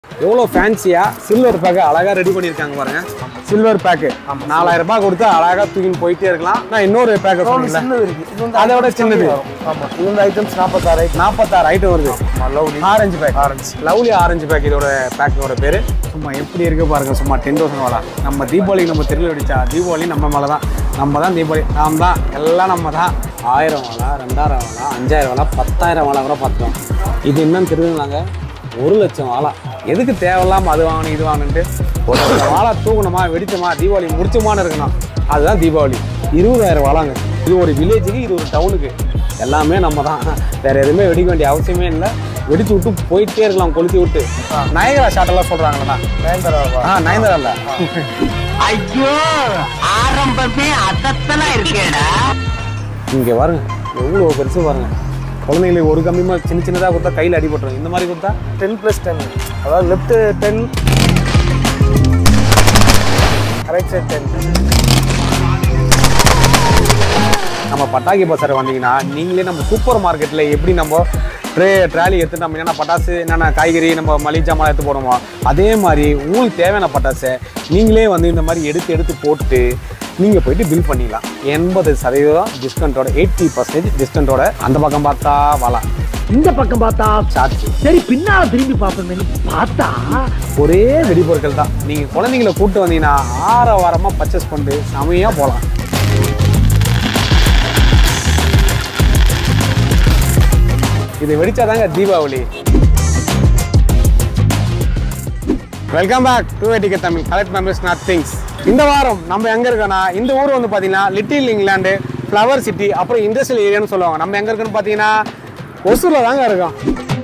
எவ்வளோ ஃபேன்சியாக சில்வர் பேக்கை அழகாக ரெடி பண்ணியிருக்காங்க பாருங்க சில்வர் பேக்கு நாலாயிரம் ரூபாய் கொடுத்து அழகாக தூக்கின்னு போயிட்டே இருக்கலாம் நான் இன்னொரு பேக்கை ஒன்று சொன்னீங்களே சின்னது இருக்கு இது வந்து அதை விட சின்னது. ஆமா இது வந்து ஐட்டம்ஸ் நாற்பத்தாறு ஐட்டம் நாற்பத்தாறு ஐட்டம் வருது lovely orange pack orange lovely orange pack இதோட பேக்கோட பேர் சும்மா எப்படி இருக்கு பாருங்க சும்மா டென் தௌசண்ட் வாழா நம்ம தீபாவளிக்கு நம்ம திருவிழா வெடிச்சா தீபாவளி நம்ம மேலே தான் நம்ம தான் தீபாவளி நாம் தான் எல்லாம் நம்ம தான் ஆயிரம் வாழா ரெண்டாயிரம் வாழா அஞ்சாயிரம் வாழா பத்தாயிரம் வாழா கூட பார்த்தோம் இது என்னன்னு தெரியுதுனாங்க ஒரு லட்சம் வாழா எதுக்கு தேவையில்லாம அது வாங்கணும் இது வாங்கணுன்ட்டு ஒரு லட்சம் வாழா தூக்கணுமா வெடிச்சோமா தீபாவளி முடிச்சோமான்னு இருக்கணும் அதுதான் தீபாவளி இருபதாயிரம் வாழாங்க இது ஒரு வில்லேஜுக்கு இது ஒரு டவுனுக்கு எல்லாமே நம்ம தான் வேற எதுவுமே வெடிக்க வேண்டிய அவசியமே இல்லை வெடிச்சு விட்டு போயிட்டே இருக்கலாம் கொளுத்தி விட்டு நயகரா ஷாட் எல்லாம் சொல்றாங்களா நயன்தாராவா ஆ நயன்தாரா இல்ல ஐயோ ஆரம்பமே அசத்தலா இருக்கேடா இங்க பாருங்க எவ்வளோ பெருசு பாருங்க குழந்தைங்களுக்கு ஒரு கம்மியமா சின்ன சின்னதா கொடுத்தா கையில அடிபட்டுரும் இந்த மாதிரி கொடுத்தா டென் ப்ளஸ் டென் அதாவது left ten right side ten நம்ம பட்டாக்கி பசார் வந்தீங்கன்னா நீங்களே நம்ம சூப்பர் மார்க்கெட்டில் எப்படி நம்ம ட்ரே ட்ராலி எடுத்து நம்ம என்னென்ன பட்டாசு என்னென்ன காய்கறி நம்ம மளிகை ஜாமான் எடுத்து போடுவோமோ அதே மாதிரி உங்களுக்கு தேவையான பட்டாசை நீங்களே வந்து இந்த மாதிரி எடுத்து எடுத்து போட்டு நீங்கள் போயிட்டு பில் பண்ணிக்கலாம் எண்பது சதவீதம் டிஸ்கவுண்ட்டோட எயிட்டி பர்சன்டேஜ் டிஸ்கவுண்ட்டோட அந்த பக்கம் பார்த்தா வளா இந்த பக்கம் பார்த்தா சார்ஜ் சரி பின்னால திரும்பி பார்ப்போமேனு பார்த்தா ஒரே வெடிபொருட்கள் தான் நீங்கள் குழந்தைங்களை கூப்பிட்டு வந்தீங்கன்னா ஆற வாரமாக பர்ச்சேஸ் பண்ணிட்டு செமையாக போகலாம் இது வெடிச்சாதாங்க தீபாவளி வெல்கம் பேக் டு வெட்டிக்க Tamil collect members not things இந்த வாரம் நம்ம எங்க இருக்கோம்னா இந்த ஊர் வந்து பாத்தீங்கன்னா லிட்டில் இங்கிலாந்து ஃப்ளவர் சிட்டி அப்புறம் இண்டஸ்ட்ரியல் ஏரியான்னு சொல்லுவாங்க நம்ம எங்க இருக்குன்னு பாத்தீங்கன்னா ஒசூர்ல தாங்க இருக்கோம்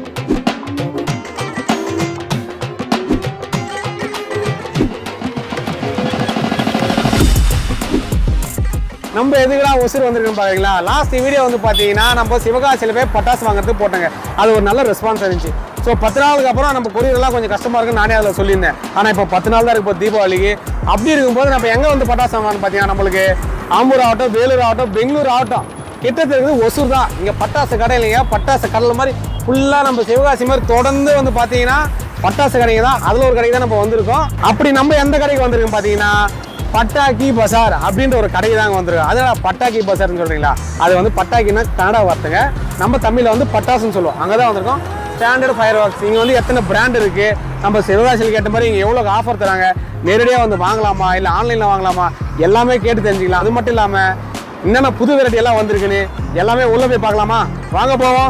நம்ம எதுக்குடா ஒசூர் வந்திருக்கோம் பாத்தீங்களா லாஸ்ட் வீடியோ வந்து பாத்தீங்கன்னா நம்ம சிவகாசியில போய் பட்டாசு வாங்குறதுக்கு போட்டாங்க அது ஒரு நல்ல ரெஸ்பான்ஸ் இருந்துச்சு ஸோ பத்து நாளுக்கு அப்புறம் நம்ம கொரியர் எல்லாம் கொஞ்சம் கஷ்டமா இருக்குன்னு நானே அதில் சொல்லியிருந்தேன் ஆனால் இப்போ பத்து நாள் தான் இருக்கு இப்போ தீபாவளிக்கு அப்படி இருக்கும்போது நம்ம எங்கே வந்து பட்டாசு வாங்கலாம்னு பார்த்தீங்கன்னா நம்மளுக்கு ஆம்பூர் ஆகட்டும் வேலூர் ஆகட்டும் பெங்களூர் ஆகட்டும் கிட்டத்தட்ட இருக்குது ஒசூர் தான் இங்கே பட்டாசு கடை இல்லைங்க பட்டாசு கடல் மாதிரி ஃபுல்லாக நம்ம சிவகாசி மாதிரி தொடர்ந்து வந்து பார்த்தீங்கன்னா பட்டாசு கடைங்க தான் அதில் ஒரு கடைக்கு தான் நம்ம வந்திருக்கோம் அப்படி நம்ம எந்த கடைக்கு வந்திருக்கோம் பார்த்தீங்கன்னா பட்டாக்கி பசார் அப்படின்ற ஒரு கடை தாங்க வந்திருக்கோம் அதனால பட்டாக்கி பசார்னு சொல்றீங்களா அது வந்து பட்டாக்கின்னா கன்னடா வார்த்தைங்க நம்ம தமிழ்ல வந்து பட்டாசுன்னு சொல்லுவோம் அங்கே தான் வந்திருக்கோம் ஸ்டாண்டர்ட் ஃபயர் ஒர்க்ஸ் இங்கே வந்து எத்தனை பிராண்ட் இருக்கு நம்ம சிவகாசியில் கேட்ட மாதிரி இங்கே எவ்வளோ ஆஃபர் தராங்க நேரடியாக வந்து வாங்கலாமா இல்லை ஆன்லைனில் வாங்கலாமா எல்லாமே கேட்டு தெரிஞ்சுக்கலாம் அது மட்டும் இல்லாமல் என்னென்ன புது வெரைட்டி எல்லாம் வந்திருக்குன்னு எல்லாமே உள்ள போய் பார்க்கலாமா வாங்க போவோம்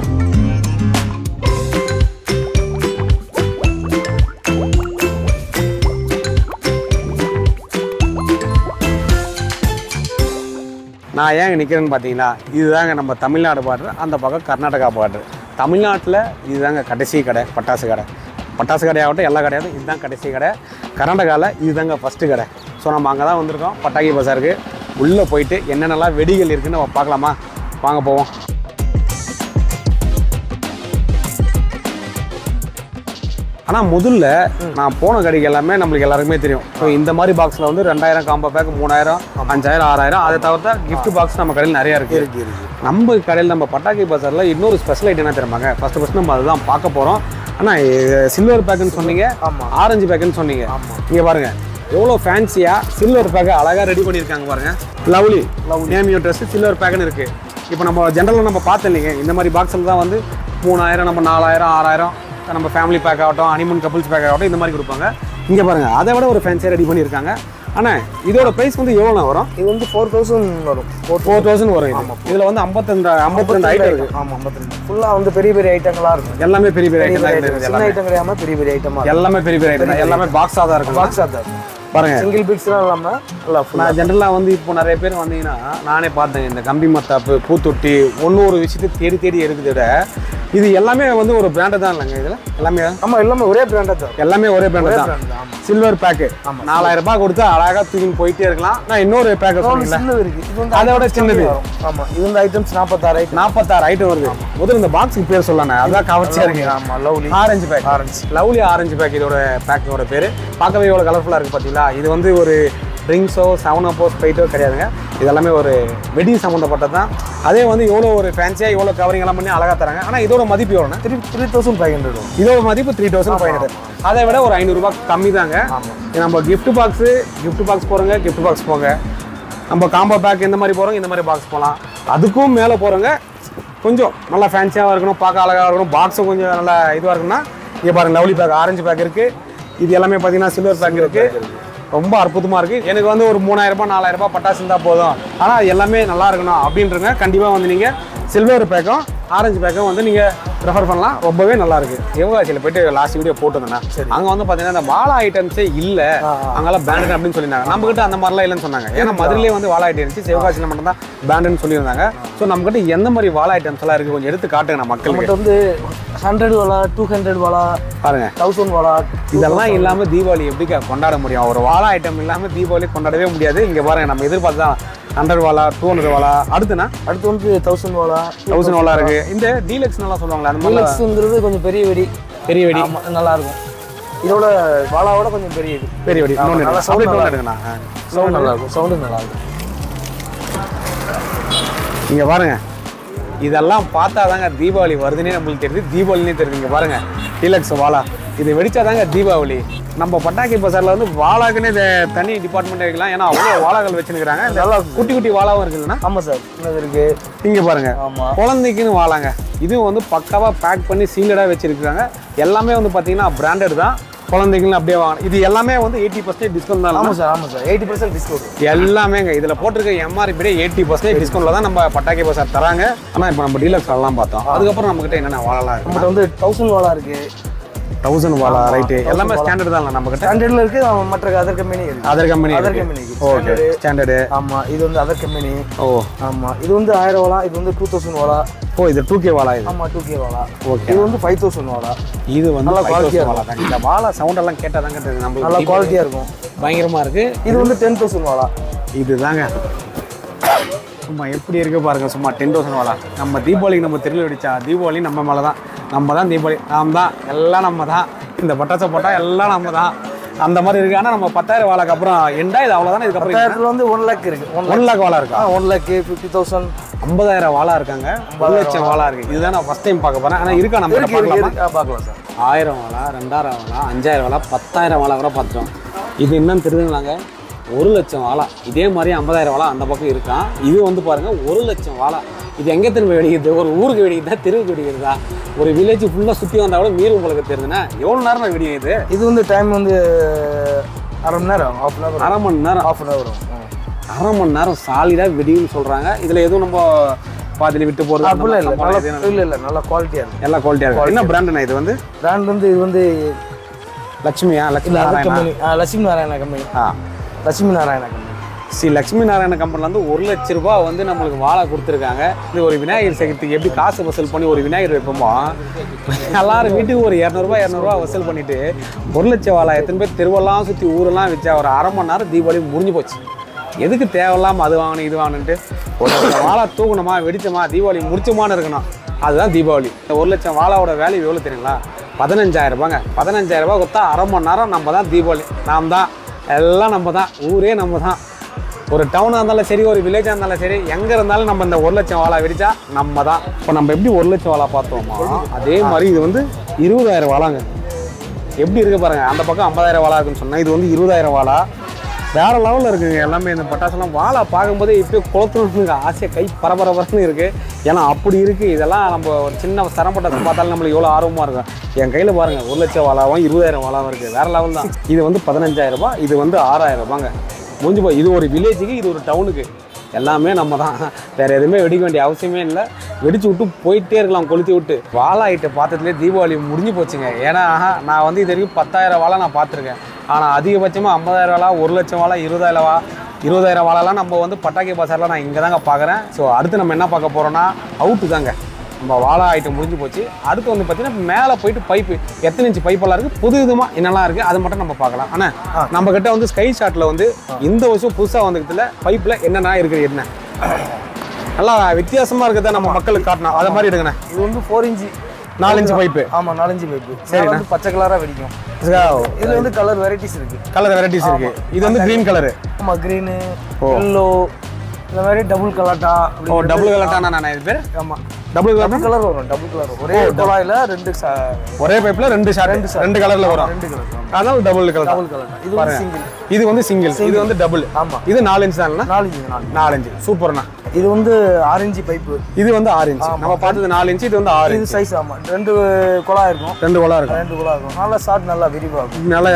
நான் ஏங்க நிற்கிறேன்னு பார்த்தீங்கன்னா இதுதாங்க நம்ம தமிழ்நாடு பார்டர் அந்த பக்கம் கர்நாடகா பார்டர் தமிழ்நாட்டில் இதுதாங்க கடைசி கடை பட்டாசு கடை பட்டாசு கடையாகட்டும் எல்லா கடையாகட்டும் இதுதான் கடைசி கடை கர்நாடகாவில் இதுதாங்க ஃபஸ்ட்டு கடை ஸோ நம்ம அங்கே தான் வந்திருக்கோம் பட்டாக்கி பசாருக்கு உள்ளே போயிட்டு என்னென்னலாம் வெடிகள் இருக்குன்னு நம்ம பார்க்கலாமா வாங்க போவோம் ஆனால் முதல்ல நான் போன கடைக்கு எல்லாமே நம்மளுக்கு எல்லாருக்குமே தெரியும் ஸோ இந்த மாதிரி பாக்ஸில் வந்து ரெண்டாயிரம் காம்போ பேக் மூணாயிரம் அஞ்சாயிரம் ஆறாயிரம் அதை தவிர்த்தா gift பாக்ஸ் நம்ம கடையில் நிறைய இருக்கு இருக்கு இருக்கு நம்ம கடையில் நம்ம பட்டாக்கி பஜாரில் இன்னொரு ஸ்பெஷல் ஐட்டம் என்ன தெரியுமாங்க ஃபர்ஸ்ட் ஃபர்ஸ்ட் நம்ம அதுதான் பார்க்க போகிறோம் ஆனால் சில்வர் பேக்குன்னு சொன்னீங்க ஆமா. ஆரஞ்சு பேக்குன்னு சொன்னீங்க இங்கே பாருங்க எவ்வளோ ஃபேன்சியாக சில்வர் பேக்கை அழகாக ரெடி பண்ணியிருக்காங்க பாருங்க lovely name you dress silver பேக்குன்னு இருக்கு இப்போ நம்ம ஜென்ரலாக நம்ம பார்த்தோம் இல்லைங்க இந்த மாதிரி பாக்ஸில் தான் வந்து மூணாயிரம் நம்ம நாலாயிரம் ஆறாயிரம் நம்ம ஃபேமிலி பேக் ஆகட்டும் ஹனிமூன் கப்புள்ஸ் பேக் ஆகட்டும் இந்த மாதிரி கொடுப்பாங்க இங்கே பாருங்க அதை விட ஒரு ஃபேன்சியாக ரெடி பண்ணியிருக்காங்க ஆனால் இதோட ப்ரைஸ் வந்து எவ்வளோ வரும் இது வந்து ஃபோர் தௌசண்ட் வரும் ஃபோர் ஃபோர் தௌசண்ட் வரும் இது இதில் வந்து ஐம்பத்தெண்டு ஐம்பத்தி ரெண்டு ஐட்டம் இருக்கு ஆமாம் ஐம்பத்தி ரெண்டு ஃபுல்லாக வந்து பெரிய பெரிய ஐட்டங்களா இருக்கும் எல்லாமே பெரிய பெரிய பெரிய ஐட்டம் பெரிய தான் item. இருக்குது சின்ன எல்லாமே ஐட்டம் கிடையாம பெரிய பெரிய ஐட்டமா எல்லாமே பெரிய பெரிய ஐட்டம் தான் எல்லாமே பாக்ஸாக தான் இருக்கும் பாக்ஸ் தான் பாருங்க சிங்கிள் பிக்ஸ்லாம் இல்லாமல் நல்லா ஃபுல்லாக நான் ஜென்ரலாக வந்து இப்போ நிறைய பேர் வந்தீங்கன்னா நானே பார்த்தேன் இந்த கம்பி மத்தாப்பு பூத்தொட்டி ஒன்று ஒரு விஷயத்தை தேடி தேடி எடுக்கிறத விட இது எல்லாமே வந்து ஒரு பிராண்டு தான் இல்லைங்க இதில் எல்லாமே ஆமாம் எல்லாமே ஒரே பிராண்டாக தான் எல்லாமே ஒரே பிராண்டு தான் brand தான், ஆமா. சில்வர் பேக்கு நாலாயிரம் ரூபாய் கொடுத்து அழகாக தூக்கின்னு போயிட்டே இருக்கலாம் நான் இன்னொரு பேக்கை ஒன்று சொன்னீங்களா சின்னது இருக்கு இது வந்து அதை விட items சின்னது. கம்மியா வரும் ஆமாம் இது வந்து ஐட்டம்ஸ் நாற்பத்தாறு ஐட்டம் நாற்பத்தாறு ஐட்டம் வருது முதல்ல இந்த பாக்ஸுக்கு பேர் சொல்லணும் அதான் கவர்ச்சியாக இருக்கு ஆமாம் lovely orange pack orange lovely orange pack இதோட பேக்கோட பேர் பார்க்கவே எவ்வளோ கலர்ஃபுல்லாக இருக்குது பார்த்தீங்களா இது வந்து ஒரு ட்ரிங்க்ஸோ செவன் அப்போ ஸ்ப்ரைட்டோ கிடையாதுங்க இது எல்லாமே ஒரு வெட்டிங் சம்மந்தப்பட்டது தான் அதே வந்து எவ்வளோ ஒரு ஃபேன்சியாக எவ்வளோ கவரிங் எல்லாம் பண்ணி அழகாக தராங்க ஆனால் இதோட மதிப்பு எவ்வளோண்ணா three three thousand five hundred இதோட மதிப்பு த்ரீ தௌசண்ட் ஃபைவ் ஹண்ட்ரட் அதை விட ஒரு ஐநூறுரூபா கம்மி தாங்க நம்ம gift பாக்ஸு gift பாக்ஸ் போகிறோங்க gift பாக்ஸ் போங்க நம்ம காம்போ பேக் இந்த மாதிரி போகிறோம் இந்த மாதிரி பாக்ஸ் போகலாம் அதுக்கும் மேலே போகிறோங்க கொஞ்சம் நல்லா ஃபேன்சியாக இருக்கணும் பார்க்க அழகாக இருக்கணும் பாக்ஸும் கொஞ்சம் நல்லா இதுவாக இருக்குன்னா இங்கே பாருங்க லவ்லி பேக் ஆரஞ்சு பேக் இருக்குது இது எல்லாமே பார்த்தீங்கன்னா சில்வர் பேக் இருக்குது ரொம்ப அற்புதமாக இருக்குது எனக்கு வந்து ஒரு மூணாயிரம் ரூபாய் நாலாயிரம் ரூபாய் பட்டாசு இருந்தால் போதும் ஆனால் அது எல்லாமே நல்லா இருக்கணும் அப்படின்றங்க கண்டிப்பாக வந்து நீங்கள் சில்வர் பேக்கும் ஆரஞ்சு பேக்கும் வந்து நீங்கள் ப்ரிஃபர் பண்ணலாம் ரொம்பவே நல்லா இருக்கு யோகாச்சியில் போயிட்டு லாஸ்ட் வீடியோ போட்டிருந்தேன் அங்கே வந்து பார்த்தீங்கன்னா இந்த வாழை ஐட்டம்ஸே இல்லை அங்கெல்லாம் பேண்டட் அப்படின்னு சொல்லியிருந்தாங்க நம்ம கிட்ட அந்த மாதிரிலாம் இல்லைன்னு சொன்னாங்க ஏன்னா மதுரையிலே வந்து வாழை ஐட்டம் இருந்துச்சு சிவகாசியில் மட்டும் தான் பேண்டுன்னு சொல்லியிருந்தாங்க ஸோ நம்ம கிட்ட எந்த மாதிரி வாழை ஐட்டம்ஸ் எல்லாம் இருக்கு கொஞ்சம் எடுத்து காட்டுங்க நான் மக்களுக்கு நம்மகிட்ட வந்து ஹண்ட்ரட் வாலா டூ ஹண்ட்ரட் வாலா பாருங்க தௌசண்ட் வாலா இதெல்லாம் இல்லாம தீபாவளி எப்படி கொண்டாட முடியும் ஒரு வாழை ஐட்டம் இல்லாம தீபாவளி கொண்டாடவே முடியாது இங்க பாருங்க நம்ம எதிர்பார்த்து தான் ஹண்ட்ரட் வாலா டூ ஹண்ட்ரட் வாலா அடுத்துனா அடுத்து வந்து தௌசண்ட் வாலா தௌசண்ட் வாலா இருக்கு இந்த டீலக்ஸ் நல்லா சொல்லுவாங்களா அந்த மாதிரி டீலக்ஸுங்கிறது கொஞ்சம் பெரிய வெடி பெரிய வெடி ஆமா நல்லா இருக்கும் இதோட வாலாவோட கொஞ்சம் பெரிய இது பெரிய வெடி ஆமா, இன்னொன்று நல்லா எடுங்க. அப்படியே sound இன்னொன்று நல்லா எடுங்கண்ணா ஆ. சவுண்ட் நல்லா இருக்கும் சவுண்டு நல்லா இருக்கும் இங்க பாருங்க இதெல்லாம் பார்த்தா தாங்க தீபாவளி வருதுன்னே நம்மளுக்கு தெரியுது தீபாவளினே தெரியுது இங்க பாருங்க டீலக்ஸ் வாழா இது வெடிச்சாதாங்க தீபாவளி நம்ம பட்டாக்கி பசாரில் வந்து வாழாக்குன்னு இதை தனி டிபார்ட்மெண்ட் வைக்கலாம் ஏன்னா அவ்வளோ வாழாக்கள் வச்சுருக்காங்க நல்லா குட்டி குட்டி வாழாவும் இருக்குதுன்னா ஆமா சார் இன்னது இருக்கு இங்க பாருங்க ஆமா குழந்தைக்குன்னு வாழாங்க இதுவும் வந்து பக்காவா பேக் பண்ணி சீலடாக வச்சிருக்காங்க எல்லாமே வந்து பார்த்தீங்கன்னா பிராண்டட் தான் குழந்தைங்கன்னு அப்படியே வாங்க இது எல்லாமே வந்து எயிட்டி பர்சன்டேஜ் டிஸ்கவுண்ட் தான் ஆமா சார் ஆமா சார் எயிட்டி பர்சன்ட் டிஸ்கவுண்ட் எல்லாமேங்க இதில் போட்டிருக்க எம்ஆர்பியே எயிட்டி பர்சன்டேஜ் டிஸ்கவுண்ட்ல தான் நம்ம பட்டாக்கி பசார் தராங்க ஆனால் இப்போ நம்ம டீலக்ஸ் எல்லாம் பார்த்தோம் அதுக்கப்புறம் நம்மகிட்ட என்னென்ன வாழலாம் இருக்கு நம்மகிட்ட வந்து தௌசண்ட் வாலா இருக்கு தௌசண்ட் வாழா ரைட்டு எல்லாமே ஸ்டாண்டர்ட் தான் நம்ம கிட்ட ஸ்டாண்டர்ட்ல இருக்கு ஆமா, மற்ற அதர் கம்பெனி இருக்கு அதர் கம்பெனி Other company இருக்கு. ஓகே ஸ்டாண்டர்டு ஆமா இது வந்து அதர் கம்பெனி ஓ ஆமா இது வந்து ஆயிரம் வாலா இது வந்து டூ தௌசண்ட் வாலா ஓ இது டூ கே வாழா இது ஆமா டூ கே வாலா ஓகே இது வந்து ஃபைவ் தௌசண்ட் வாலா இது வந்து நல்லா quality-ஆ 5000 வாழா தான் இந்த வாழை சவுண்ட் எல்லாம் கேட்டால் தாங்க தெரியுது நல்லா நம்மளுக்கு குவாலிட்டியா இருக்கும் பயங்கரமா இருக்கு இது வந்து டென் தௌசண்ட் வாலா இதுதாங்க சும்மா எப்படி இருக்கு பாருங்க சும்மா டென் தௌசண்ட் வாழா நம்ம தீபாவளிக்கு நம்ம தெருவில் வெடிச்சா தீபாவளி நம்ம மேலே தான் நம்ம தான் தீபாவளி நாம் தான் எல்லாம் நம்ம தான் இந்த பட்டாசை போட்டால் எல்லாம் நம்ம தான் அந்த மாதிரி இருக்கு ஆனால் நம்ம பத்தாயிரம் வாழைக்கு அப்புறம் எண்டா இது அவ்வளோதானே இதுக்கப்புறம் பத்தாயிரத்துல வந்து ஒன் லேக் இருக்கு ஒன் ஒன் லேக் வாழை இருக்கா ஒன் லேக் ஃபிஃப்டி தௌசண்ட் ஐம்பதாயிரம் வாழா இருக்காங்க ஒரு லட்சம் வாழா இருக்கு இதுதான் நான் ஃபர்ஸ்ட் டைம் பார்க்க போறேன் ஆனால் இருக்கா நம்ம இருக்கு இருக்கு பார்க்கலாமா இருக்கு. ஆ, பார்க்கலாம் சார் ஆயிரம் வாழா ரெண்டாயிரம் வாழா அஞ்சாயிரம் வாழா பத்தாயிரம் வாழா கூட பார்த்தோம் இது என்னன்னு தெரியுதுங்களாங்க ஒரு லட்சம் வாழா இதே மாதிரி ஐம்பதாயிரம் வாழா அந்த பக்கம் இருக்கான் இது வந்து பாருங்க ஒரு லட்சம் வாழா இது எங்கே திரும்ப வெடிக்குது ஒரு ஊருக்கு வெடிக்குதா தெருவுக்கு வெடிக்கிறதா ஒரு வில்லேஜ் ஃபுல்லாக சுற்றி வந்தா கூட மீறி உங்களுக்கு தெரியுதுன்னா எவ்வளோ நேரம் வெடிக்குது இது வந்து டைம் வந்து அரை மணி நேரம் ஆஃப் அன் ஹவர் அரை மணி நேரம் ஆஃப் அன் ஹவர் அரை மணி நேரம் சாலிடாக வெடின்னு சொல்கிறாங்க இதில் எதுவும் நம்ம பாதியில் விட்டு போகிறது அப்படிலாம் இல்லை நல்லா இல்லை இல்லை நல்லா குவாலிட்டியாக இருக்கும் எல்லா குவாலிட்டியாக இருக்கும் என்ன பிராண்டுண்ணா இது வந்து பிராண்ட் வந்து இது வந்து லட்சுமியா லட்சுமி இல்லை other Narayana company Lakshmi Narayana company ஆ லட்சுமி நாராயணா கம்பெனி ஸ்ரீ லட்சுமி நாராயண கம்பெனிலேருந்து ஒரு லட்ச ரூபாய் வந்து நம்மளுக்கு வாழை கொடுத்துருக்காங்க இது ஒரு விநாயகர் சதுர்த்திக்கு எப்படி காசு வசூல் பண்ணி ஒரு விநாயகர் வைப்போமோ எல்லாரும் வீட்டுக்கு ஒரு இரநூறுபா இரநூறுவா வசூல் பண்ணிட்டு ஒரு லட்சம் வாழை எத்தனை பேர் தெருவெல்லாம் சுற்றி ஊரெல்லாம் வச்சா ஒரு அரை மணி நேரம் தீபாவளி முடிஞ்சு போச்சு எதுக்கு தேவையில்லாம அது வாங்கணும் இது வாங்கணுன்ட்டு ஒரு லட்சம் வாழை தூக்கணுமா வெடிச்சோமா தீபாவளி முடிச்சோமான்னு இருக்கணும் அதுதான் தீபாவளி இந்த ஒரு லட்சம் வாழாவோட வேல்யூ எவ்வளோ தெரியுங்களா பதினஞ்சாயிரம் ரூபாங்க பதினஞ்சாயிரம் ரூபாய் கொடுத்தா அரை மணி நேரம் நம்ம தான் தீபாவளி நாம் தான் எல்லாம் நம்ம தான் ஊரே நம்ம தான் ஒரு டவுனாக இருந்தாலும் சரி ஒரு வில்லேஜாக இருந்தாலும் சரி எங்கே இருந்தாலும் நம்ம இந்த ஒரு லட்சம் வாழா வெடிச்சா நம்ம தான் இப்போ நம்ம எப்படி ஒரு லட்சம் வாழா பார்த்தோமோ அதே மாதிரி இது வந்து இருபதாயிரம் வாழாங்க எப்படி இருக்கு பாருங்க அந்த பக்கம் ஐம்பதாயிரம் வாழா இருக்குன்னு சொன்னா இது வந்து இருபதாயிரம் வாழா வேற லெவலில் இருக்குங்க எல்லாமே இந்த பட்டாசுலாம் வாழை பார்க்கும்போதே இப்போ குளத்துணுங்க ஆசையாக கை பரபரபரன்னு இருக்கு ஏன்னா அப்படி இருக்கு இதெல்லாம் நம்ம ஒரு சின்ன சரம் பட்டாசு பார்த்தாலும் நம்மளுக்கு எவ்வளோ ஆர்வமாக இருக்கும் என் கையில் பாருங்க ஒரு லட்சம் வாழாவும் இருபதாயிரம் வாழாவும் இருக்கு வேற லெவல் தான் இது வந்து பதினஞ்சாயிரம் ரூபாய் இது வந்து ஆறாயிரம் ரூபாங்க முடிஞ்சு போய் இது ஒரு வில்லேஜுக்கு இது ஒரு டவுனுக்கு எல்லாமே நம்ம தான் வேற எதுவுமே வெடிக்க வேண்டிய அவசியமே இல்லை வெடிச்சு விட்டு போயிட்டே இருக்கலாம் கொளுத்தி விட்டு வாழை ஐட்டை பார்த்ததுலேயே தீபாவளி முடிஞ்சு போச்சுங்க ஏன்னா நான் வந்து இது வரைக்கும் பத்தாயிரம் வாழை நான் பார்த்துருக்கேன் ஆனால் அதிகபட்சமாக ஐம்பதாயிரம் வாழை ஒரு லட்சம் வாழை இருபதாயிரம் வா இருபதாயிரம் வாழைலாம் நம்ம வந்து பட்டாக்கி பசாரில் நான் இங்கே தாங்க பார்க்குறேன் ஸோ அடுத்து நம்ம என்ன பார்க்க போகிறோம்னா அவுட்டு தாங்க நம்ம வாழை ஐட்டம் முடிஞ்சு போச்சு அடுத்து வந்து பார்த்தீங்கன்னா மேலே போயிட்டு பைப்பு எத்தனை இன்ச்சு பைப்பெல்லாம் இருக்குது புது விதமாக என்னெல்லாம் இருக்குது அது மட்டும் நம்ம பார்க்கலாம் ஆனால் நம்ம கிட்ட வந்து ஸ்கை ஷாட்டில் வந்து இந்த வருஷம் புதுசாக வந்துக்கிறதுல பைப்பில் என்னென்ன இருக்குது என்ன நல்லா வித்தியாசமாக இருக்கிறத நம்ம மக்களுக்கு காட்டணும் அதை மாதிரி எடுங்கண்ணே இது வந்து ஃபோர் இன்ச்சு நாலு இன்ச்சு பைப்பு ஆமா நாலஞ்சு பைப்பு சரிண்ணா. வந்து பச்சை கலரா வெடிக்கும் இதுல வந்து கலர் வெரைட்டிஸ் இருக்கு கலர் வெரைட்டிஸ் இருக்கு இது வந்து கிரீன் கலரு ஆமா கிரீனு எல்லோ இந்த மாதிரி டபுள் கலாட்டா ஓ டபுள் கலர்டானா நான் இது பேர் ஆமா டபுள் கலர் டபுள் கலர் வரும் டபுள் கலர் ஒரே குழாயில ரெண்டு ச- ஒரே பைப்ல ரெண்டு ஷாட் ரெண்டு கலர்ல வரும் ரெண்டு கலர் அதனால டபுள் கலர் டபுள் கலர் இது வந்து சிங்கிள் இது வந்து சிங்கிள் இது வந்து டபுள் ஆமா இது நாலு இன்ச் தானே நாலு இன்ச்சு நாலு நாலு இன்ச் சூப்பர்ண்ணா இது வந்து ஆரஞ்சு பைப்பு இது வந்து ஆறு இன்ச் நம்ம பார்த்தது நாலு இன்ச் இது வந்து ஆறு இது இன்ச் சைஸ் ஆமா ரெண்டு குழாய் இருக்கும் ரெண்டு கொலா இருக்கும் ரெண்டு குழாய் இருக்கும் நல்லா ஷார்ட் நல்லா விரிவா இருக்கும் நல்ல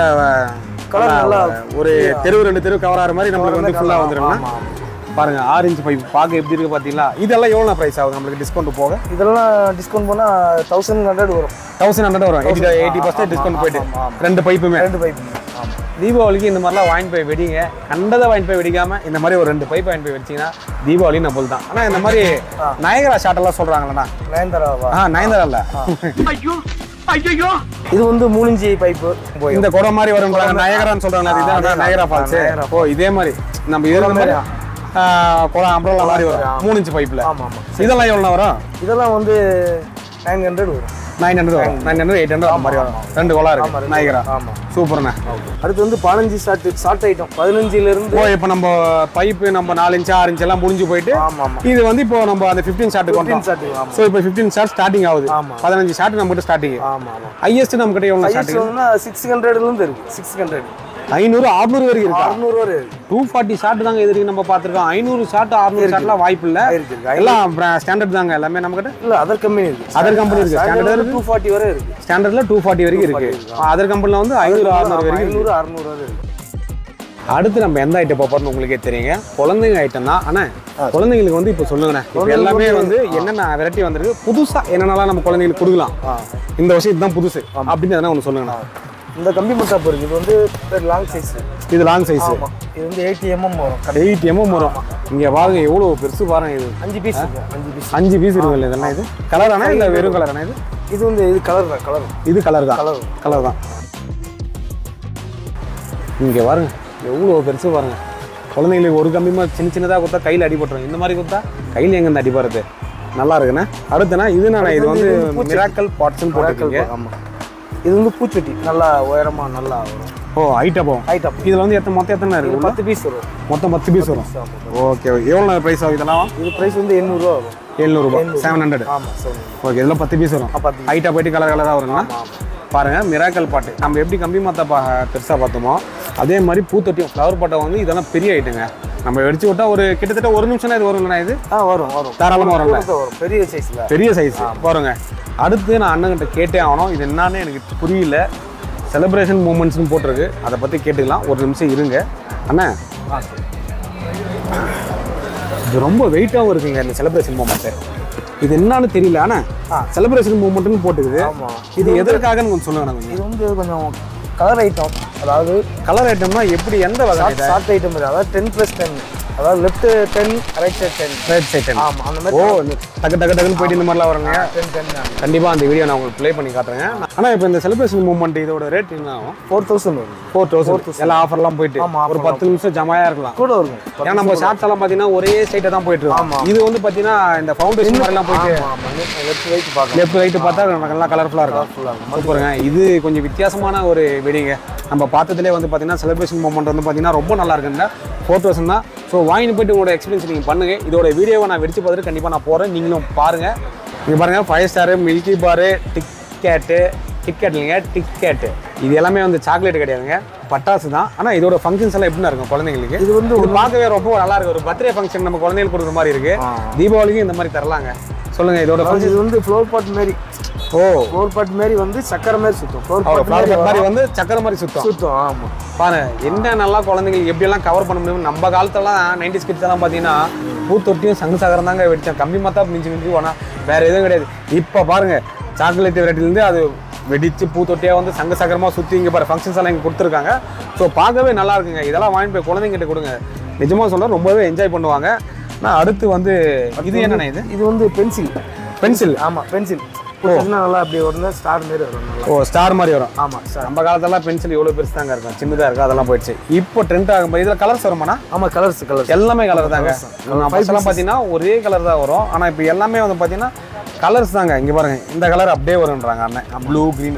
கலர் நல்லா ஒரு தெருவு ரெண்டு தெருவு கவர் ஆகிற மாதிரி நம்மளுக்கு வந்து ஃபுல்லாக வந்துரும்னா ஆமா பாருங்க ஆறு இன்ச் பைப் பார்க்க எப்படி இருக்கு பார்த்தீங்களா இதெல்லாம் எவ்வளோ ப்ரைஸ் ஆகுது நம்மளுக்கு டிஸ்கவுண்ட் போக இதெல்லாம் டிஸ்கவுண்ட் பண்ணா தௌசண்ட் ஹண்ட்ரட் வரும் தௌசண்ட் ஹண்ட்ரட் வரும் எயிட்டி எயிட்டி பர்சன்ட் டிஸ்கவுண்ட் போயிட்டு ஆமா, ஆமா. ரெண்டு பைப்புமே ரெண்டு பைப்பு ஆமா தீபாவளிக்கு இந்த மாதிரிலாம் வாங்கி போய் வெடிங்க கண்டதை வாங்கி போய் வெடிக்காம இந்த மாதிரி ஒரு ரெண்டு பைப் வாங்கி போய் வச்சீங்கன்னா தீபாவளி நம்மளுக்கு தான் ஆனால் இந்த மாதிரி நயகரா ஷாட் எல்லாம் சொல்றாங்களா நயன்தாராவா ஆ நயன்தாரா இல்ல ஐயோ ஐயோ இது வந்து மூணு இன்ச்சு பைப்பு இந்த குடம் மாதிரி வரும் நயகரான்னு சொல்றாங்க அது இதான் நயகரா ஃபால்ஸ் நயகரா ஓ இதே மாதிரி நம்ம இது மாதிரி ஆ, குடம் அம்பரல்லா மாதிரி வரும் மூணு இன்ச் பைப்ல ஆமா ஆமா இதெல்லாம் எவ்வளோ வரும் இதெல்லாம் வந்து நைன் ஹண்ட்ரட் வரும் நைன் ஹண்ட்ரட் வரும் நைன் ஹண்ட்ரட் எயிட் ஹண்ட்ரட் அந்த மாதிரி வரும் ரெண்டு குளம் இருக்கு நயகரா ஆமா சூப்பர்ண்ணே அடுத்து வந்து பதினஞ்சு ஷார்ட் ஷார்ட் ஐட்டம் பதினஞ்சுல இருந்து ஓ இப்போ நம்ம பைப்பு நம்ம நாலு இன்ச் ஆறு இன்ச் எல்லாம் முடிஞ்சு போயிட்டு ஆமா ஆமா இது வந்து இப்போ நம்ம அந்த ஃபிஃப்டீன் ஷாட்டுக்கு வந்தோம் ஷார்ட் ஆமா ஸோ இப்போ ஃபிஃப்டீன் ஷாட் ஸ்டார்டிங் ஆகுது ஆமா. பதினஞ்சு ஷாட் நம்ம கிட்ட ஸ்டார்டிங் ஆமா ஆமா ஹையஸ்ட் நம்ம கிட்ட எவ்வளோ ஐஎஸ் ஸ்டார்டிங் வந்து சிக்ஸ் ஹண்ட்ரட்ல இருந்து இருக்கு சிக்ஸ் ஹண்ட்ரட் ஐநூறு அறுநூறு வரைக்கும் இருக்கா அறுநூறு வரை இருக்கு டூ ஃபார்ட்டி ஷாட் தாங்க இது வரைக்கும் நம்ம பார்த்துருக்கோம் ஐநூறு ஷாட் அறுநூறு ஷாட்லாம் வாய்ப்பு இல்லை இருக்கு இருக்கு எல்லாம் ஸ்டாண்டர்ட் தாங்க எல்லாமே நம்ம கிட்ட இல்ல அதர் கம்பெனி இருக்கு அதர் கம்பெனி இருக்கு ஸ்டாண்டர்ட் டூ ஃபார்ட்டி வரை இருக்கு ஸ்டாண்டர்ட்ல டூ ஃபார்ட்டி வரைக்கும் இருக்கு அதர் கம்பெனியில் வந்து ஐநூறு அறுநூறு வரைக்கும் இருக்கு ஐநூறு அறுநூறு வரை இருக்கு அடுத்து நம்ம எந்த ஐட்டம் பார்ப்போம்னு உங்களுக்கே தெரியுங்க குழந்தைங்க ஐட்டம் தான் ஆனா குழந்தைங்களுக்கு வந்து இப்போ சொல்லுங்கண்ணே இப்போ எல்லாமே வந்து என்னென்ன வெரைட்டி வந்திருக்கு புதுசா என்னென்னலாம் நம்ம குழந்தைங்களுக்கு கொடுக்கலாம் இந்த வருஷம் இதுதான் புதுசு அப்படின்னு எதனா ஒன்று சொல்லுங்கண்ணா இந்த கம்பி முட்டாப்பு இருக்கு இது வந்து லாங் சைஸ் இது லாங் சைஸ் ஆமா இது வந்து எயிட்டி எம்எம் வரும் எயிட் எம்எம் வரும் இங்க பாருங்க எவ்வளோ பெருசு பாருங்க இது அஞ்சு பீஸ் இருக்கு அஞ்சு பீஸ் அஞ்சு பீஸ் இருக்குல்ல இதெல்லாம் இது கலரானா இல்லை வெறும் கலரானா இது இது வந்து இது கலர் தான் கலர் இது கலர் தான் கலர் கலர் தான் இங்க பாருங்க எவ்வளோ பெருசு பாருங்க குழந்தைங்களுக்கு ஒரு கம்பிமா சின்ன சின்னதாக கொடுத்தா கையில் அடிபட்டுரும் இந்த மாதிரி கொடுத்தா கையில் எங்கேருந்து அடிபடுறது நல்லா இருக்குண்ணே அடுத்துனா இது நான் இது வந்து மிராக்கல் பாட்ஸ்னு போட்டிருக்கீங்க ஆமா இது வந்து பூச்சொட்டி நல்லா உயரமா நல்லா வரும் ஓ ஐட்டப்போ ஐட்டம் இதில் வந்து எத்தனை மொத்தம் எத்தனை இது இருக்கு பத்து பீஸ் வரும் மொத்தம் பத்து பீஸ் வரும் ஓகே எவ்வளோ ப்ரைஸ் ஆகும் இதெல்லாம் இது பிரைஸ் வந்து எண்ணூறுரூவா வரும் எழுநூறுபா செவன் ஹண்ட்ரட் ஆமா சொல்லுங்க ஓகே இதில் பத்து பீஸ் வரும் பத்து ஹைட்டாக போயிட்டு கலர் கலராக வருங்களா பாருங்க மிராக்கல் பாட்டு நம்ம எப்படி கம்பி மத்த பா பெருசாக பார்த்தோமோ அதே மாதிரி பூத்தொட்டியும் ஃப்ளவர் பாட்டை வந்து இதெல்லாம் பெரிய ஐட்டங்க நம்ம வெடிச்சு விட்டா ஒரு கிட்டத்தட்ட ஒரு நிமிஷம் இது வருங்களா இது ஆ வரும் வரும் தாராளமாக வரும்ல கூட வரும் பெரிய சைஸ்ல பெரிய சைஸ் பாருங்க அடுத்து நான் அண்ணன்கிட்ட கேட்டே ஆகணும் இது என்னன்னு எனக்கு புரியல செலிப்ரேஷன் மூமெண்ட்ஸ்னு போட்டிருக்கு அதை பற்றி கேட்டுக்கலாம் ஒரு நிமிஷம் இருங்க அண்ணா இது ரொம்ப வெயிட்டாகவும் இருக்குங்க இந்த செலிப்ரேஷன் மூமெண்ட்டு இது என்னன்னு தெரியல ஆனால் செலிப்ரேஷன் மூமெண்ட்னு போட்டுக்குது ஆமா இது எதற்காகன்னு கொஞ்சம் சொல்லுங்க கொஞ்சம் இது வந்து கொஞ்சம் கலர் ஐட்டம் அதாவது கலர் ஐட்டம்னா எப்படி எந்த வகை ஷார்ட் ஷார்ட் ஐட்டம் அதாவது டென் ப்ளஸ் டென் அதாவது left ten right side ten right side ஆமா அந்த ஓ மாதிரி இந்த டக்கு டக்கு டக்குன்னு போயிட்டு இந்த மாதிரிலாம் வருங்க டென் டென் கண்டிப்பாக அந்த வீடியோ நான் உங்களுக்கு ப்ளே பண்ணி காட்டுறேன் ஆனால் இப்போ இந்த செலிப்ரேஷன் மூமெண்ட் இதோட ரேட் என்ன ஆகும் ஃபோர் தௌசண்ட் வரும் ஃபோர் தௌசண்ட் எல்லாம் ஆஃபர்லாம் போயிட்டு ஆமா, ஒரு பத்து நிமிஷம் ஜமாயா இருக்கலாம் கூட வரும் ஏன்னா நம்ம ஷார்ட்ஸ் எல்லாம் பார்த்தீங்கன்னா ஒரே சைட்டை தான் போயிட்டு இருக்கோம் இது வந்து பார்த்தீங்கன்னா இந்த ஃபவுண்டேஷன் மாதிரிலாம் போயிட்டு ஆமா ஆமா லெஃப்ட் ரைட் பார்க்கலாம் லெஃப்ட் ரைட்டு பார்த்தா நல்லா கலர்ஃபுல்லாக இருக்கும் சூப்பருங்க இது கொஞ்சம் வித்தியாசமான ஒரு வெடிங்க நம்ம பார்த்ததுலேயே வந்து பார்த்தீங்கன்னா செலிப்ரேஷன் மூமெண்ட் வந்து பார்த்தீங்கன்னா ரொம்ப நல்லா இருக்குங்க ஃபோர் தௌசண்ட் தான் ஸோ வாங்கிட்டு போயிட்டு உங்களோட எக்ஸ்பீரியன்ஸ் நீங்கள் பண்ணுங்க இதோட வீடியோவை நான் வெடிச்சு பார்த்துட்டு கண்டிப்பாக நான் போகிறேன் நீங்களும் பாருங்கள் இங்கே பாருங்கள் five star milky bar ticket ticket இல்லைங்க டிக்கெட்டு இது எல்லாமே வந்து சாக்லேட் கிடையாதுங்க பட்டாசு தான் ஆனால் இதோட ஃபங்க்ஷன்ஸ் எல்லாம் எப்படி இருக்கும் குழந்தைங்களுக்கு இது வந்து இது பார்க்கவே ரொம்ப நல்லா இருக்கு ஒரு பர்த்டே ஃபங்க்ஷன் நம்ம குழந்தைங்களுக்கு கொடுக்குற மாதிரி இருக்கு ஆ. தீபாவளிக்கும் இந்த மாதிரி தரலாங்க சொல்லுங்க இதோட அதாவது இது வந்து ஃப்ளோர் பாட் மாரி ஓ ஃப்ளோர் பாட் மாரி வந்து சக்கரை மாதிரி சுத்தும் ஃப்ளோர் அவர் பாட் ஃப்ளவர் மாதிரி கட் மாதிரி வந்து சக்கரை மாதிரி சுத்தம் சுத்தும் ஆமா பாரு என்ன நல்லா குழந்தைங்களுக்கு எப்படியெல்லாம் கவர் பண்ண முடியும் நம்ம காலத்துலலாம் நைன்டி ஸ்கிட்ஸ் எல்லாம் பார்த்தீங்கன்னா பூத்தொட்டியும் சங்கு சகரம் தாங்க வெடிச்சோம் கம்பி மத்தா மிஞ்சி மிஞ்சி போனா வேற எதுவும் கிடையாது இப்போ பாருங்க சாக்லேட் வெரைட்டிலேருந்து அது வெடிச்சு பூத்தொட்டியாக வந்து சங்க சகரமாக சுற்றி இங்கே பாரு ஃபங்க்ஷன்ஸ் எல்லாம் இங்கே கொடுத்துருக்காங்க ஸோ பார்க்கவே நல்லா இருக்குங்க இதெல்லாம் வாங்கி போய் குழந்தைங்கிட்ட கொடுங்க நிஜமாக சொல்ல ரொம்பவே என்ஜாய் பண்ணுவாங்க நான் அடுத்து வந்து இது என்னண்ணே இது இது வந்து பென்சில் பென்சில் ஆமா பென்சில் கொடுத்ததுன்னா நல்லா அப்படி ஒரு ஸ்டார் மாரி வரும் நல்லா ஓ ஸ்டார் மாதிரி வரும் ஆமா ஸ்டார் நம்ம காலத்தெல்லாம் பென்சில் எவ்வளோ பெருசு தாங்க இருக்கும் சின்னதாக இருக்கும் அதெல்லாம் போயிடுச்சு இப்போ ட்ரெண்ட் ஆகும்போது இதில் கலர்ஸ் வருமாண்ணா ஆமா கலர்ஸ் கலர்ஸ் எல்லாமே கலர் தாங்க நம்ம ஃபர்ஸ்ட்லாம் பார்த்தீங்கன்னா ஒரே கலர் தான் வரும் ஆனால் இப்போ எல்லாமே வந்து பார்த்தீங்கன்னா கலர்ஸ் தாங்க இங்கே பாருங்க இந்த கலர் அப்படியே வரும்ன்றாங்க அண்ணன் ப்ளூ க்ரீன்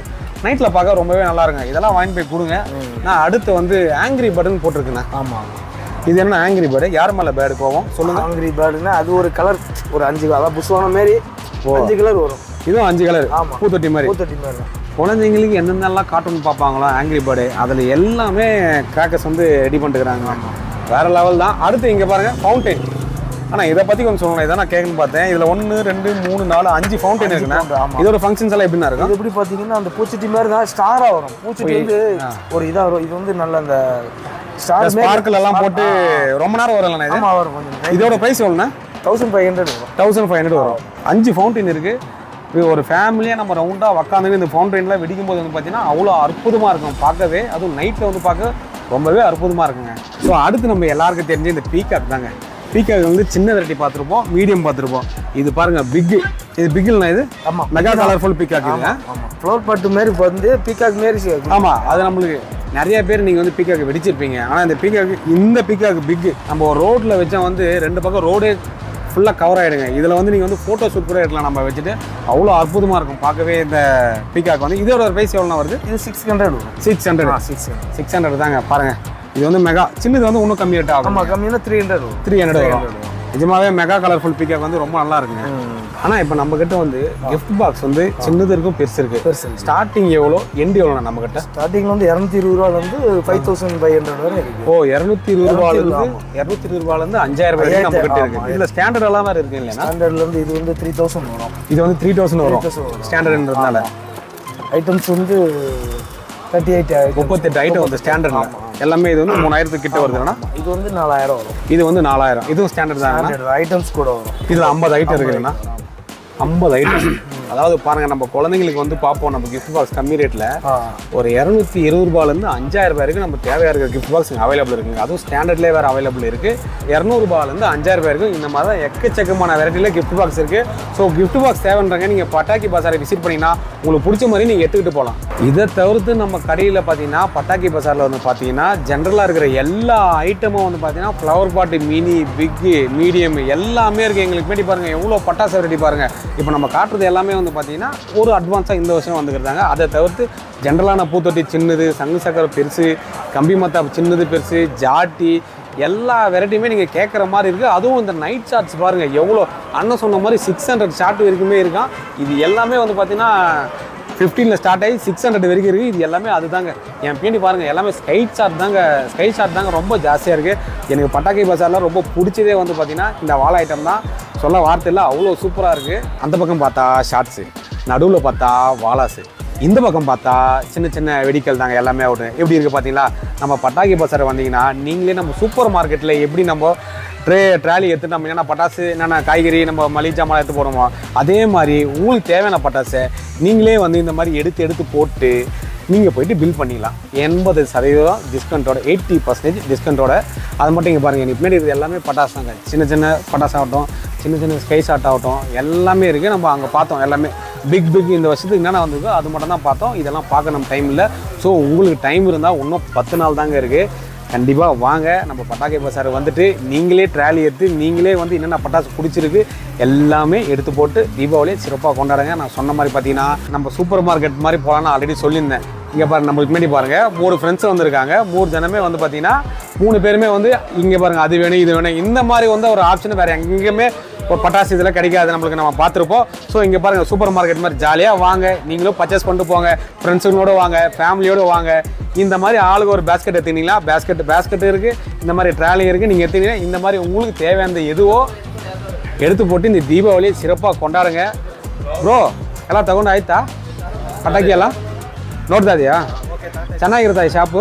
நைட்டில் பார்க்க ரொம்பவே நல்லா இருக்குங்க இதெல்லாம் வாங்கி போய் கொடுங்க நான் அடுத்து வந்து ஆங்கிரி பேர்டுன்னு போட்டிருக்கேண்ணே ஆமாம் இது என்ன ஆங்கிரி பேர்டு யார் மேலே பேர்டு கோவம் சொல்லுங்க ஆங்கிரி பேர்டுனா அது ஒரு கலர் ஒரு அஞ்சு அதாவது புஷ்வான மாரி அஞ்சு கலர் வரும் இதுவும் அஞ்சு கலர் ஆமா. பூத்தொட்டி மாதிரி பூத்தொட்டி மாதிரி தான் குழந்தைங்களுக்கு என்னென்னலாம் கார்ட்டூன் பார்ப்பாங்களோ ஆங்கிரி பேர்டு அதில் எல்லாமே கிராக்கர்ஸ் வந்து ரெடி பண்ணிட்டுக்கிறாங்க வேற லெவல் தான் அடுத்து இங்கே பாருங்க ஃபவுண்டைன் ஆனால் இதை பற்றி கொஞ்சம் சொல்லணும் இதை நான் கேட்கணும்னு பார்த்தேன் இதில் ஒன்று ரெண்டு மூணு நாலு அஞ்சு ஃபவுண்டைன் இருக்குண்ணா fountain, ஆமா. இதோட ஃபங்க்ஷன்ஸ் எல்லாம் எப்படின்னா இருக்கும் இது எப்படி பார்த்தீங்கன்னா அந்த பூச்சட்டி மாதிரி தான் ஸ்டாராக வரும் பூச்சட்டி வந்து ஒரு இதாக வரும் இது வந்து நல்ல அந்த ஸ்டார் ஸ்பார்க்கிள் எல்லாம் போட்டு ரொம்ப நேரம் வரலண்ணா இது ஆமாம் வரும் கொஞ்சம் இதோட ப்ரைஸ் எவ்வளோண்ணா தௌசண்ட் ஃபைவ் ஹண்ட்ரட் வரும் தௌசண்ட் ஃபைவ் ஹண்ட்ரட் வரும் அஞ்சு ஃபவுண்டைன் இருக்கு இது ஒரு ஃபேமிலியாக நம்ம ரவுண்டாக உக்காந்து இந்த ஃபவுண்டைன்லாம் வெடிக்கும் போது வந்து பார்த்தீங்கன்னா அவ்வளோ அற்புதமாக இருக்கும் பார்க்கவே அதுவும் நைட்டில் வந்து பார்க்க ரொம்பவே அற்புதமாக இருக்குங்க ஸோ அடுத்து நம்ம எல்லாருக்கும் தெரிஞ்ச இந்த பீகாக் தாங்க பீகாக் வந்து சின்ன வெரைட்டி பார்த்துருப்போம் மீடியம் பார்த்துருப்போம் இது பாருங்க பிக் இது பிக்கில்னா இது ஆமா. மெகா கலர்ஃபுல் பீகாக் இதுங்க ஆமாம் ஃப்ளோர் பட்டு மாரி இப்போ வந்து பீகாக் மாரி சி- ஆமாம் அது நம்மளுக்கு நிறைய பேர் நீங்கள் வந்து பீக்காக்கு வெடிச்சிருப்பீங்க ஆனால் இந்த பீக்காக்கு இந்த பீக்காக்கு பிக் நம்ம ஒரு ரோட்டில் வச்சா வந்து ரெண்டு பக்கம் ரோடே ஃபுல்லாக கவர் ஆகிடுங்க இதில் வந்து நீங்கள் வந்து ஃபோட்டோ ஷூட் கூட எடுக்கலாம் நம்ம வச்சுட்டு அவ்வளோ அற்புதமாக இருக்கும் பார்க்கவே இந்த பீக்காக் வந்து இதோட ஒரு ப்ரைஸ் எவ்வளோ வருது இது சிக்ஸ் ஹண்ட்ரட் வரும் six hundred six hundred six hundred தாங்க பாருங்கள் இது வந்து மெகா சின்னது வந்து இன்னும் கம்மி ரேட் ஆகும் ஆமாம் கம்மியான த்ரீ ஹண்ட்ரட் வரும் த்ரீ ஹண்ட்ரட் வரும் நிஜமாவே மெகா கலர்ஃபுல் பீக்காக் வந்து ரொம்ப நல்லா இருக்குங்க ஆனால் இப்போ நம்ம கிட்ட வந்து கிஃப்ட் பாக்ஸ் வந்து சின்னது இருக்கும் பெருசு இருக்கு பெருசு இருக்கு. ஸ்டார்டிங் எவ்வளோ எண்டு எவ்வளோ நம்ம கிட்ட ஸ்டார்டிங்கில் வந்து இரநூத்தி இருபது ரூபாலேருந்து ஃபைவ் தௌசண்ட் ஃபைவ் ஹண்ட்ரட் வரை இருக்கு ஓ இரநூத்தி இருபது ரூபாயில இருந்து இரநூத்தி இருபது ரூபாயில இருந்து அஞ்சாயிரம் ரூபாய் வரைக்கும் நம்ம கிட்ட ஆமா, இருக்கு இதுல ஸ்டாண்டர்ட் எல்லாம் வேற இருக்கு இல்லைன்னா ஸ்டாண்டர்ட்லேருந்து இது வந்து த்ரீ தௌசண்ட் வரும் இது வந்து த்ரீ தௌசண்ட் வரும் 3000 வரும். ஸ்டாண்டர்ட்ன்றதுனால ஐட்டம்ஸ் வந்து தேர்ட்டி எயிட் முப்பத்தெட்டு ஐட்டம் வந்து ஸ்டாண்டர்ட்ல எல்லாமே இது வந்து மூணாயிரத்துக்கு கிட்ட வருதுன்னா இது வந்து நாலாயிரம் வரும் இது வந்து நாலாயிரம் இதுவும் ஸ்டாண்டர்ட் தாங்கண்ணா ஐட்டம்ஸ் கூட வரும் இதுல ஐம்பது ஐட்டம் இருக்குதுண்ணா ஐம்பது ஐட்டம் அதாவது பாருங்க நம்ம குழந்தைங்களுக்கு வந்து பார்ப்போம் நம்ம கிஃப்ட் பாக்ஸ் கம்மி ரேட்ல ஆ ஒரு இரநூத்தி இருபது ரூபாயிலேருந்து அஞ்சாயிரம் ரூபாய் வரைக்கும் நம்ம தேவையாக இருக்கிற கிஃப்ட் பாக்ஸ் அவைலபிள் இருக்குங்க அதுவும் ஸ்டாண்டர்ட்லேயே வேறு அவைலபிள் இருக்குது இரநூறுபாலேருந்து அஞ்சாயிரம் ரூபாய் வரைக்கும் இந்த மாதிரி தான் எக்கச்சக்கமான வெரைட்டியில் கிஃப்ட் பாக்ஸ் இருக்குது ஸோ கிஃப்ட் பாக்ஸ் தேவைன்றங்க நீங்கள் பட்டாக்கி பசாரை விசிட் பண்ணிங்கன்னா உங்களுக்கு பிடிச்ச மாதிரி நீங்கள் எடுத்துக்கிட்டு போகலாம் இதை தவிர்த்து நம்ம கடையில் பார்த்தீங்கன்னா பட்டாக்கி பசாரில் வந்து பார்த்தீங்கன்னா ஜென்ரலாக இருக்கிற எல்லா ஐட்டமும் வந்து பார்த்தீங்கன்னா ஃப்ளவர் பாட்டு மினி பிக்கு மீடியம் எல்லாமே இருக்குது எங்களுக்கு முன்னாடி பாருங்கள் எவ்வளோ பட்டாசு வெரைட்டி பாருங்கள் இப்போ நம்ம காட்டுறது எல்லாமே வந்து பார்த்தீங்கன்னா ஒரு அட்வான்ஸாக இந்த வருஷம் வந்துக்கிறாங்க அதை தவிர்த்து ஜென்ரலான பூத்தொட்டி சின்னது சங்கு சக்கரை பெருசு கம்பி மத்தாப் சின்னது பெருசு ஜாட்டி எல்லா வெரைட்டியுமே நீங்கள் கேட்குற மாதிரி இருக்குது அதுவும் இந்த நைட் ஷார்ட்ஸ் பாருங்கள் எவ்வளோ அண்ணன் சொன்ன மாதிரி சிக்ஸ் ஹண்ட்ரட் ஷார்ட் வரைக்குமே இருக்கான் இது எல்லாமே வந்து பார்த்தீங்கன்னா ஃபிஃப்டீனில் ஸ்டார்ட் ஆகி சிக்ஸ் ஹண்ட்ரட் வரைக்கும் இருக்குது இது எல்லாமே அதுதாங்க என் பின்னாடி பாருங்கள் எல்லாமே ஸ்கை ஷாட் தாங்க ஸ்கை ஷாட் தாங்க ரொம்ப ஜாஸ்தியாக இருக்குது எனக்கு பட்டாக்கி பசாரில் ரொம்ப பிடிச்சதே வந்து பார்த்தீங்கன்னா இந்த வாழை ஐட்டம் தான் சொல்ல வார்த்தை இல்லை அவ்வளோ சூப்பராக இருக்குது அந்த பக்கம் பார்த்தா ஷார்ட்ஸு நடுவில் பார்த்தா வாலாஸு இந்த பக்கம் பார்த்தா சின்ன சின்ன வெடிக்கல் தாங்க எல்லாமே அவுட்டு எப்படி இருக்குது பார்த்தீங்களா நம்ம பட்டாக்கி பசாரை வந்தீங்கன்னா நீங்களே நம்ம சூப்பர் மார்க்கெட்டில் எப்படி நம்ம ட்ரே ட்ராலி எடுத்துட்டு நம்ம என்னென்ன பட்டாசு என்னென்ன காய்கறி நம்ம மளிகை ஜாமான் எடுத்து போடுவோமோ அதே மாதிரி உங்களுக்கு தேவையான பட்டாசை நீங்களே வந்து இந்த மாதிரி எடுத்து எடுத்து போட்டு நீங்கள் போயிட்டு பில் பண்ணிக்கலாம் எண்பது சதவீதம் டிஸ்கவுண்ட்டோட எயிட்டி பர்சன்டேஜ் டிஸ்கவுண்ட்டோட அது மட்டும் இங்கே பாருங்கள் எனக்கு பின்னாடி இது எல்லாமே பட்டாசு தாங்க சின்ன சின்ன பட்டாசு ஆகட்டும் சின்ன சின்ன ஸ்கை ஷாட் ஆகட்டும் எல்லாமே இருக்குது நம்ம அங்கே பார்த்தோம் எல்லாமே பிக் பிக் இந்த வருஷத்துக்கு என்னென்ன வந்திருக்கோ அது மட்டும் தான் பார்த்தோம் இதெல்லாம் பார்க்க நம்ம டைம் இல்லை ஸோ உங்களுக்கு டைம் இருந்தால் இன்னும் பத்து நாள் தாங்க இருக்குது கண்டிப்பாக வாங்க நம்ம பட்டாக்கை பசார் வந்துட்டு நீங்களே ட்ராலி எடுத்து நீங்களே வந்து என்னென்ன பட்டாசு பிடிச்சிருக்கு எல்லாமே எடுத்து போட்டு தீபாவளியை சிறப்பாக கொண்டாடுங்க நான் சொன்ன மாதிரி பார்த்தீங்கன்னா நம்ம சூப்பர் மார்க்கெட் மாதிரி போகலான்னு ஆல்ரெடி சொல்லியிருந்தேன் இங்கே பாருங்க நம்மளுக்கு முன்னாடி பாருங்கள் மூணு ஃப்ரெண்ட்ஸ் வந்திருக்காங்க மூணு ஜனமே வந்து பார்த்தீங்கன்னா மூணு பேருமே வந்து இங்கே பாருங்கள் அது வேணும் இது வேணும் இந்த மாதிரி வந்து ஒரு ஆப்ஷன் வேறு எங்கேயுமே ஒரு பட்டாசு இதெல்லாம் கிடைக்காது நம்மளுக்கு நம்ம பார்த்துருப்போம் ஸோ இங்கே பாருங்கள் சூப்பர் மார்க்கெட் மாதிரி ஜாலியாக வாங்க நீங்களும் பர்ச்சேஸ் பண்ணிட்டு போங்க ஃப்ரெண்ட்ஸுங்களோட வாங்க ஃபேமிலியோடு வாங்க இந்த மாதிரி ஆளுக்கு ஒரு பேஸ்கெட் எடுத்தீங்களா பேஸ்கெட் பேஸ்கெட் இருக்குது இந்த மாதிரி ட்ராலி இருக்குது நீங்கள் எடுத்தீங்கன்னா இந்த மாதிரி உங்களுக்கு தேவையானது எதுவோ எடுத்து போட்டு இந்த தீபாவளியை சிறப்பாக கொண்டாடுங்க ப்ರೋ ಎಲ್ಲ ತಗೊಂಡು ಆಯ್ತಾ ಪಟಾಕಿ ಎಲ್ಲ ನೋಡ್ತಾ ಇದೆಯಾ ಚೆನ್ನಾಗಿರುತ್ತಾ ಈ ಶಾಪು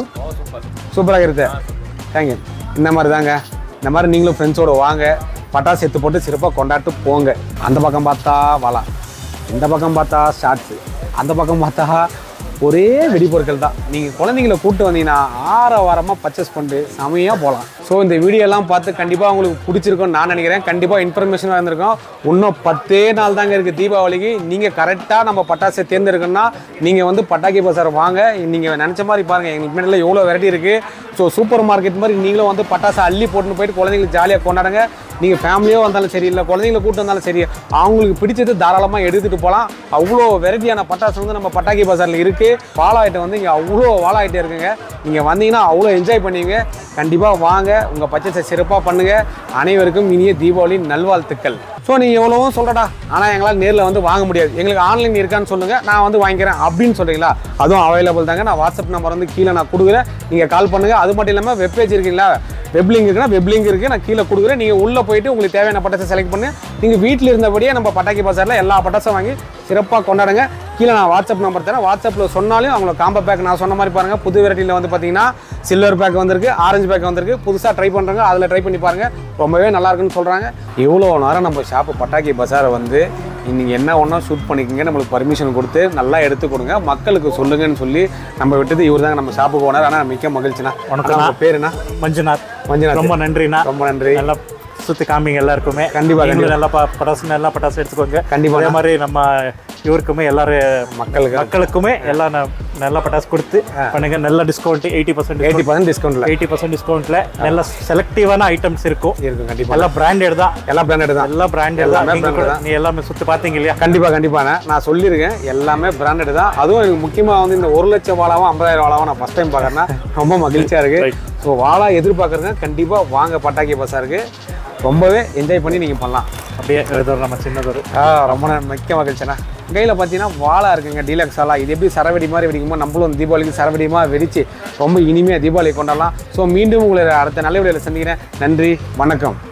சூப்பராக தேங்க்யூ இந்த மாதிரி தாங்க இந்த மாதிரி நீங்களும் ஃப்ரெண்ட்ஸோட வாங்க பட்டாசு எடுத்து போட்டு சிறப்பாக கொண்டாட்டு போங்க அந்த பக்கம் பார்த்தா வலை இந்த பக்கம் பார்த்தா ஷார்ட்ஸு அந்த பக்கம் பார்த்தா ஒரே வெடிப்பொருட்கள் தான் நீங்கள் குழந்தைங்கள கூப்பிட்டு வந்தீங்கன்னா ஆற வாரமாக பர்ச்சேஸ் பண்ணிட்டு செமையாக போகலாம் ஸோ இந்த வீடியோ எல்லாம் பார்த்து கண்டிப்பாக உங்களுக்கு பிடிச்சிருக்கும்னு நான் நினைக்கிறேன் கண்டிப்பாக இன்ஃபர்மேஷனாக இருந்திருக்கும் இன்னும் பத்தே நாள் தாங்க இருக்குது தீபாவளிக்கு நீங்கள் கரெக்டாக நம்ம பட்டாசை தேர்ந்தெடுக்கணும்னா நீங்கள் வந்து பட்டாக்கி பசார் வாங்க நீங்கள் நினச்ச மாதிரி பாருங்கள் எங்களுக்கு முன்னாடிலாம் எவ்வளோ வெரைட்டி இருக்குது ஸோ சூப்பர் மார்க்கெட் மாதிரி நீங்களும் வந்து பட்டாசு அள்ளி போட்டுன்னு போயிட்டு குழந்தைங்களுக்கு ஜாலியாக கொண்டாடுங்க நீங்கள் ஃபேமிலியோ வந்தாலும் சரி இல்லை குழந்தைங்களை கூட்டு வந்தாலும் சரி அவங்களுக்கு பிடிச்சது தாராளமாக எடுத்துகிட்டு போகலாம் அவ்வளோ வெரைட்டியான பட்டாசு வந்து நம்ம பட்டாக்கி பஜாரில் இருக்குது வாழாயிட்டம் வந்து இங்கே அவ்வளோ வாழாயிட்டம் இருக்குங்க நீங்கள் வந்தீங்கன்னா அவ்வளோ என்ஜாய் பண்ணுவீங்க கண்டிப்பாக வாங்க உங்கள் பட்ஜெட்டை சிறப்பாக பண்ணுங்கள் அனைவருக்கும் இனிய தீபாவளி நல்வாழ்த்துக்கள் ஸோ நீங்கள் எவ்வளவும் சொல்கிறடா ஆனால் எங்களால் நேரில் வந்து வாங்க முடியாது எங்களுக்கு ஆன்லைன் இருக்கான்னு சொல்லுங்கள் நான் வந்து வாங்கிக்கிறேன் அப்படின்னு சொல்கிறீங்களா அதுவும் அவைலபிள் தாங்க நான் வாட்ஸ்அப் நம்பர் வந்து கீழே நான் கொடுக்குறேன் நீங்கள் கால் பண்ணுங்கள் அது மட்டும் இல்லாமல் வெப்பேஜ் இருக்குங்களா வெப்லிங்க் இருக்குன்னா வெப்லிங்க் இருக்குது நான் கீழே கொடுக்குறேன் நீங்கள் உள்ளே போயிட்டு உங்களுக்கு தேவையான பட்டாசை செலக்ட் பண்ணி நீங்கள் வீட்டில் இருந்தபடியே நம்ம பட்டாக்கி பஜாரில் எல்லா பட்டாசும் வாங்கி சிறப்பாக கொண்டாடுங்க கீழே நான் வாட்ஸ்அப் நம்பர் தரேன் வாட்ஸ்அப்பில் சொன்னாலும் அவங்கள காம்போ பேக் நான் சொன்ன மாதிரி பாருங்கள் புது வெரைட்டியில் வந்து பார்த்தீங்கன்னா சில்வர் பேக் வந்திருக்கு ஆரஞ்சு பேக் வந்திருக்கு புதுசாக ட்ரை பண்ணுறாங்க அதில் ட்ரை பண்ணி பாருங்கள் ரொம்பவே நல்லா இருக்குன்னு சொல்கிறாங்க இவ்வளோ நேரம் நம்ம ஷாப்பு பட்டாக்கி பஜாரை வந்து நீங்கள் என்ன ஒன்றா ஷூட் பண்ணிக்கங்க நம்மளுக்கு பர்மிஷன் கொடுத்து நல்லா எடுத்து கொடுங்க மக்களுக்கு சொல்லுங்கன்னு சொல்லி நம்ம விட்டது இவர் தாங்க நம்ம ஷாப்புக்கு ஓனர் ஆனால் மிக்க மகிழ்ச்சிண்ணா வணக்கம்ண்ணா. உங்க பேருண்ணா மஞ்சுநாத் மஞ்சுநாத். ரொம்ப நன்றிண்ணா ரொம்ப நன்றி நல்லா சுத்தி காமிங்க எல்லாருக்குமே கண்டிப்பா, நீங்களும் கண்டிப்பா. நல்லா ப- பட்டாசு நல்லா பட்டாசு எடுத்துக்கோங்க கண்டிப்பா. அதே மாதிரி நம்ம இவருக்குமே எல்லாரும் மக்களுக்கு மக்களுக்குமே எல்லாம் ந- நல்ல பட்டாசு கொடுத்து பண்ணுங்க நல்ல discount eighty percent eighty percent டிஸ்கவுண்ட்டில் எயிட்டி பர்சன்ட் டிஸ்கவுண்ட்ல நல்ல செலக்டிவான ஐட்டம்ஸ் இருக்கும் இருக்கும் கண்டிப்பாக எல்லாம் பிராண்டட் தான் எல்லா பிராண்டட் தான் எல்லாம் பிராண்டட் தான் எல்லாமே நீங்க கூட- branded நீ எல்லாமே சுத்தி பாத்தீங்க இல்லையா கண்டிப்பா கண்டிப்பாண்ணே நான் சொல்லியிருக்கேன் எல்லாமே பிராண்டட் தான் அதுவும் எனக்கு முக்கியமாக வந்து இந்த ஒரு லட்சம் வாழாவும் ஐம்பதாயிரம் வாழாவும் நான் ஃபஸ்ட் டைம் பார்க்குறேன்னா ரொம்ப மகிழ்ச்சியாக இருக்கு Right. ஸோ வாழா எதிர்பார்க்குறேங்க கண்டிப்பாக வாங்க பட்டாக்கி பஸாருக்கு ரொம்பவே என்ஜாய் பண்ணி நீங்கள் பண்ணலாம் அப்படியே இது ஒரு நம்ம சின்னதொரு ஆ ரொம்ப ந- மிக்க மகிழ்ச்சிண்ணா கையில் பார்த்தீங்கன்னா வாழா இருக்குங்க டீலக்ஸ் ஆலா இது எப்படி சரவெடி மாதிரி வெடிக்குமோ நம்மளும் தீபாவளிக்கு சரவெடிமாக வெடிச்சு ரொம்ப இனிமையாக தீபாவளி கொண்டாடலாம் ஸோ மீண்டும் உங்களை அடுத்த நல்ல வீடியோவில் சந்திக்கிறேன் நன்றி வணக்கம்